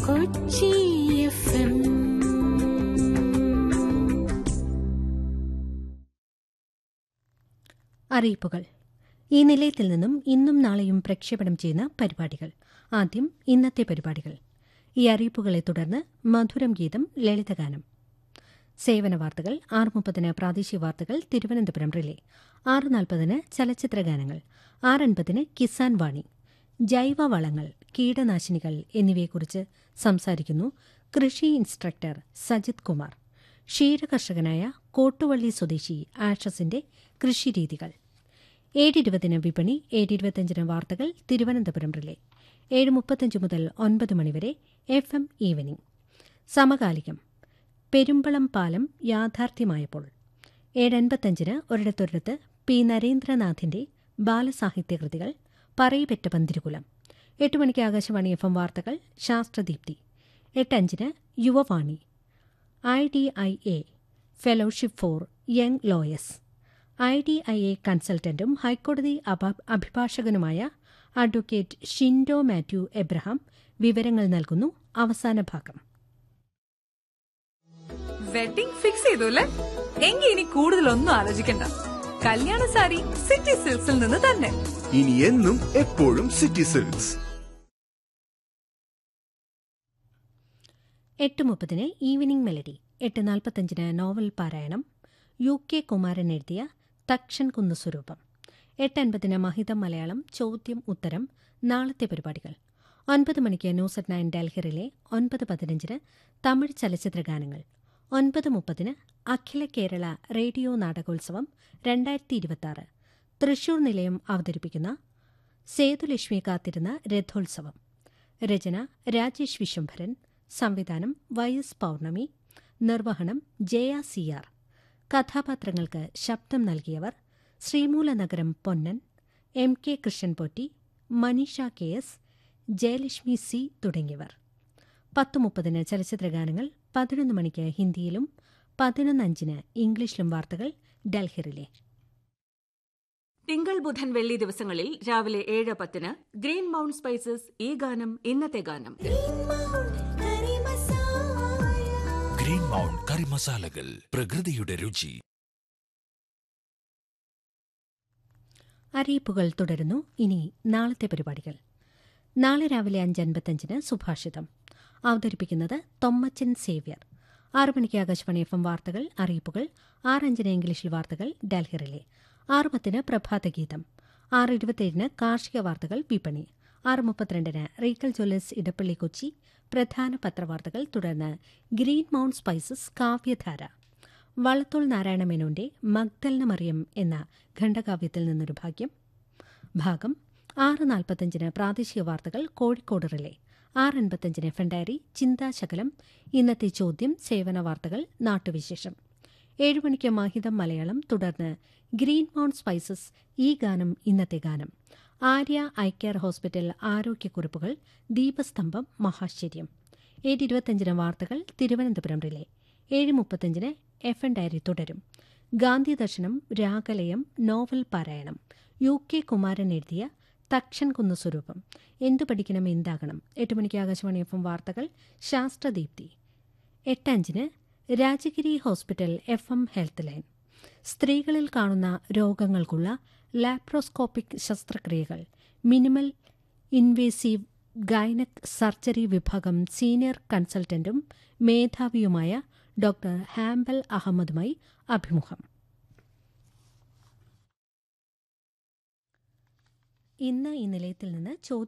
Kochi F M അറിയിപ്പുകൾ ഈ നിലയത്തിൽ നിന്നും ഇന്നും നാളെയും പ്രക്ഷേപണം ചെയ്യുന്ന പരിപാടികൾ ആദ്യം ഇന്നത്തെ പരിപാടികൾ ഈ അറിയിപ്പുകളെ തുടർന്ന് മധുരം ഗീതം ലളിതഗാനം സേവന വാർത്തകൾ ആറ് മുപ്പതിന് പ്രാദേശിക വാർത്തകൾ തിരുവനന്തപുരം റിലേ ആറ് നാൽപ്പതിന് ചലച്ചിത്ര ഗാനങ്ങൾ ആറൻപതിന് കിസാൻ വാണി ജൈവ വളങ്ങൾ കീടനാശിനികൾ എന്നിവയെക്കുറിച്ച് സംസാരിക്കുന്നു കൃഷി ഇൻസ്ട്രക്ടർ സജിത് കുമാർ ക്ഷീരകർഷകനായ കോട്ടുവള്ളി സ്വദേശി ആഷസിന്റെ കൃഷിരീതികൾ ഏഴിരുപതിന് വിപണി ഏഴിരുപത്തിയഞ്ചിന് വാർത്തകൾ തിരുവനന്തപുരം റിലേ ഏഴ് മുപ്പത്തഞ്ച് മുതൽ ഒൻപത് മണിവരെ എഫ് എം ഈവനിംഗ് സമകാലികം പെരുമ്പളം പാലം യാഥാർത്ഥ്യമായപ്പോൾ ഏഴൻപത്തഞ്ചിന് ഒരിടത്തൊരിടത്ത് പി നരേന്ദ്രനാഥിന്റെ ബാലസാഹിത്യകൃതികൾ പറയിപെറ്റ പന്തിരുകുലം എട്ട് മണിക്ക് ആകാശവാണി എഫ് എം വാർത്തകൾ ശാസ്ത്രദീപ്തി എട്ടഞ്ചിന് യുവവാണി I D I A fellowship for young lawyers I D I A കൺസൾട്ടന്റും ഹൈക്കോടതി അഭ- അഭിഭാഷകനുമായ അഡ്വക്കേറ്റ് ഷിൻഡോ മാത്യു എബ്രഹാം വിവരങ്ങൾ നൽകുന്നു അവസാന ഭാഗം വെഡിംഗ് ഫിക്സ് ചെയ്തു അല്ലേ എങ്കിൽ ഇനി കൂടുതലൊന്നും ആലോചിക്കണ്ട കല്യാണ സാരി സിറ്റി സിൽക്സിൽ നിന്ന് തന്നെ ഇനി എന്നും എപ്പോഴും സിറ്റി സിൽക്സ് എട്ട് മുപ്പതിന് ഈവനിംഗ് മെലഡി എട്ട് നാൽപ്പത്തഞ്ചിന് നോവൽ പാരായണം യു കെ കുമാരൻ എഴുതിയ തക്ഷൻ കുന്ന് സ്വരൂപം എട്ട് അൻപതിന് മഹിതം മലയാളം ചോദ്യം ഉത്തരം നാളത്തെ പരിപാടികൾ ഒൻപത് മണിക്ക് ന്യൂസ് അറ്റ് നയൻ ഡൽഹിറിലെ ഒൻപത് പതിനഞ്ചിന് തമിഴ് ചലച്ചിത്ര ഗാനങ്ങൾ ഒൻപത് മുപ്പതിന് അഖില കേരള റേഡിയോ നാടകോത്സവം രണ്ടായിരത്തി ഇരുപത്തിയാറ് തൃശൂർ നിലയം അവതരിപ്പിക്കുന്ന സേതുലക്ഷ്മി കാത്തിരുന്ന രഥോത്സവം രചന രാജേഷ് വിശ്വംഭരൻ സംവിധാനം വൈ എസ് പൗർണമി നിർവഹണം ജയ സി ആർ കഥാപാത്രങ്ങൾക്ക് ശബ്ദം നൽകിയവർ Sreemoolanagaram Ponnan M K Krishnanpotti Maneesha K S Jayalakshmi C തുടങ്ങിയവർ പത്ത് മുപ്പതിന് ചലച്ചിത്രഗാനങ്ങൾ പതിനൊന്ന് മണിക്ക് ഹിന്ദിയിലും പതിനൊന്ന് അഞ്ചിന് ഇംഗ്ലീഷിലും വാർത്തകൾ ഡൽഹിറിലെ തിങ്കൾ ബുധൻ വെള്ളി ദിവസങ്ങളിൽ രാവിലെ ഏഴ് പത്തിന് ഗ്രീൻ മൗണ്ട് സ്പൈസസ് ഈ ഗാനം ഇന്നത്തെ ഗാനം ഗ്രീൻ മൗണ്ട് കറി മസാലകൾ പ്രകൃതിയുടെ രുചി അറിയിപ്പുകൾ തുടരുന്നു ഇനി നാളത്തെ പരിപാടികൾ നാളെ രാവിലെ അഞ്ച് അൻപത്തഞ്ചിന് സുഭാഷിതം അവതരിപ്പിക്കുന്നത് തൊമ്മച്ചൻ സേവ്യർ ആറു മണിക്ക് ആകാശവാണി എഫ് എം വാർത്തകൾ അറിയിപ്പുകൾ ആറഞ്ചിന് ഇംഗ്ലീഷിൽ വാർത്തകൾ ഡൽഹിറിലെ ആറ് പത്തിന് പ്രഭാതഗീതം ആറ് ഇരുപത്തിയേഴിന് കാർഷിക വാർത്തകൾ വിപണി ആറ് മുപ്പത്തിരണ്ടിന് റീക്കൽ ജ്വല്ലേഴ്സ് ഇടപ്പള്ളി കൊച്ചി പ്രധാന പത്രവാർത്തകൾ തുടർന്ന് ഗ്രീൻ മൗണ്ട് സ്പൈസസ് കാവ്യധാര വള്ളത്തോൾ നാരായണ മേനോന്റെ മഗ്ദൽന മറിയം എന്ന ഖണ്ഡകാവ്യത്തിൽ നിന്നൊരു ഭാഗ്യം ഭാഗം ആറ് നാൽപ്പത്തഞ്ചിന് പ്രാദേശിക വാർത്തകൾ കോഴിക്കോട് റിലേ ആറ് അൻപത്തഞ്ചിന് എഫ് എൻ ഡയറി ചിന്താശകലം ഇന്നത്തെ ചോദ്യം സേവന വാർത്തകൾ നാട്ടുവിശേഷം ഏഴ് മണിക്ക് മാഹിതം മലയാളം തുടർന്ന് ഗ്രീൻ മൗണ്ട് സ്പൈസസ് ഈ ഗാനം ഇന്നത്തെ ഗാനം ആര്യ ഐ കെയർ ഹോസ്പിറ്റൽ ആരോഗ്യക്കുറിപ്പുകൾ ദീപസ്തംഭം മഹാശ്ചര്യം ഏഴ് ഇരുപത്തഞ്ചിന് വാർത്തകൾ തിരുവനന്തപുരം റിലേ ഏഴ് മുപ്പത്തഞ്ചിന് എഫ് എൻ ഡയറി തുടരും ഗാന്ധി ദർശനം രാഗലയം നോവൽ പാരായണം യു കെ കുമാരൻ എഴുതിയ തക്ഷൻ കുന്നു സ്വരൂപം എന്തു പഠിക്കണം എന്താകണം എട്ട് മണിക്ക് ആകാശവാണി എഫ് എം വാർത്തകൾ ശാസ്ത്രദീപ്തി എട്ടഞ്ചിന് Rajagiri hospital F M health line സ്ത്രീകളിൽ കാണുന്ന രോഗങ്ങൾക്കുള്ള ലാപ്രോസ്കോപ്പിക് ശസ്ത്രക്രിയകൾ മിനിമൽ ഇൻവേസീവ് ഗൈനക് സർജറി വിഭാഗം സീനിയർ കൺസൾട്ടന്റും മേധാവിയുമായ ഡോക്ടർ ഹാംബൽ അഹമ്മദുമായി അഭിമുഖം ഇന്ന് ഈ നിലയത്തിൽ നിന്ന് ചോദ്യം